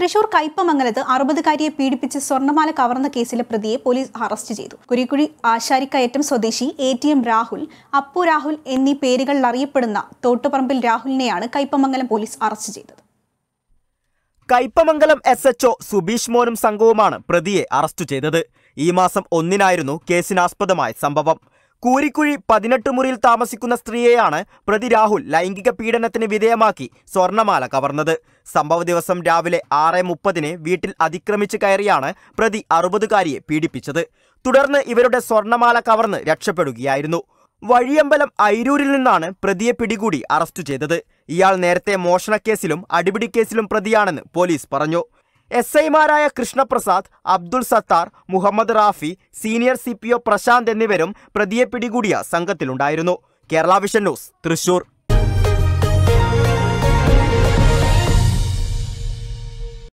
തൃശൂർ കയ്പമംഗലത്ത് അറുപതുകാരിയെ പീഡിപ്പിച്ച് സ്വർണ്ണമാല കവർന്ന കേസിലെ പ്രതിയെ പോലീസ് അറസ്റ്റ് ചെയ്തു കുരിക്കുഴി ആശാരിക്കയറ്റം സ്വദേശി A T M Rahul Appu Rahul എന്നീ പേരുകളിൽ അറിയപ്പെടുന്ന തോട്ടുപറമ്പിൽ രാഹുലിനെയാണ് കയ്പമംഗലം പോലീസ് അറസ്റ്റ് ചെയ്തത് കയ്പമംഗലം എസ് എച്ച് സുബീഷ് മോനും സംഘവുമാണ് പ്രതിയെ അറസ്റ്റ് ചെയ്തത് ഈ മാസം ഒന്നിനായിരുന്നു കേസിനാസ്പദമായ സംഭവം കൂരിക്കുഴി പതിനെട്ട് മുറിയിൽ താമസിക്കുന്ന സ്ത്രീയെയാണ് പ്രതി രാഹുൽ ലൈംഗിക പീഡനത്തിന് വിധേയമാക്കി സ്വർണമാല കവർന്നത് സംഭവ ദിവസം രാവിലെ ആറ് മുപ്പതിന് വീട്ടിൽ അതിക്രമിച്ച് കയറിയാണ് പ്രതി അറുപതുകാരിയെ പീഡിപ്പിച്ചത് തുടർന്ന് ഇവരുടെ സ്വർണമാല കവർന്ന് രക്ഷപ്പെടുകയായിരുന്നു വഴിയമ്പലം ഐരൂരിൽ നിന്നാണ് പ്രതിയെ പിടികൂടി അറസ്റ്റ് ചെയ്തത് ഇയാൾ നേരത്തെ മോഷണക്കേസിലും അടിപിടിക്കേസിലും പ്രതിയാണെന്ന് പോലീസ് പറഞ്ഞു എസ് ഐമാരായ Krishnaprasad Abdul Sattar Muhammad Rafi senior C P O Prashanth എന്നിവരും പ്രതിയെ പിടികൂടിയ സംഘത്തിലുണ്ടായിരുന്നു കേരള വിഷൻ ന്യൂസ് തൃശൂർ